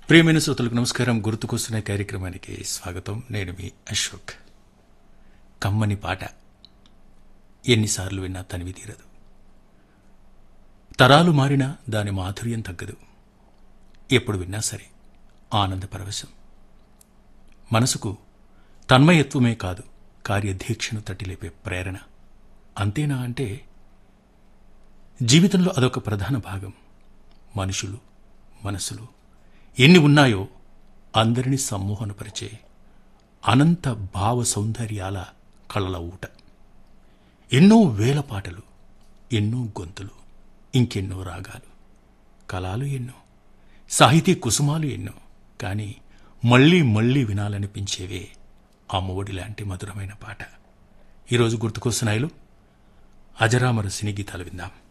ప్రియమైన శ్రోతలకు నమస్కారం గుర్తుకొస్తున్న కార్యక్రమానికి స్వాగతం నేను మీ అశోక్ కమ్మని పాట ఎన్నిసార్లు విన్నా తనివి తీరదు తరాలు మారినా దాని మాధుర్యం తగ్గదు ఎప్పుడు విన్నా సరే ఆనంద పరవశం మనసుకు తన్మయత్వమే కాదు కార్యదీక్షను తట్టిలేపే ప్రేరణ అంతేనా అంటే జీవితంలో అదొక ప్రధాన భాగం మనుషులు మనసులు ఎన్ని ఉన్నాయో అందరినీ సమ్మోహనపరిచే అనంత భావ సౌందర్యాల కళల ఊట ఎన్నో వేల పాటలు ఎన్నో గొంతులు ఇంకెన్నో రాగాలు కళలు ఎన్నో సాహితీ కుసుమాలు ఎన్నో కానీ మళ్ళీ మళ్ళీ వినాలనిపించేవే అమ్మఒడి లాంటి మధురమైన పాట ఈరోజు గుర్తుకొస్తున్నాయిలు అజరామర సినీ గీతాలు విందాం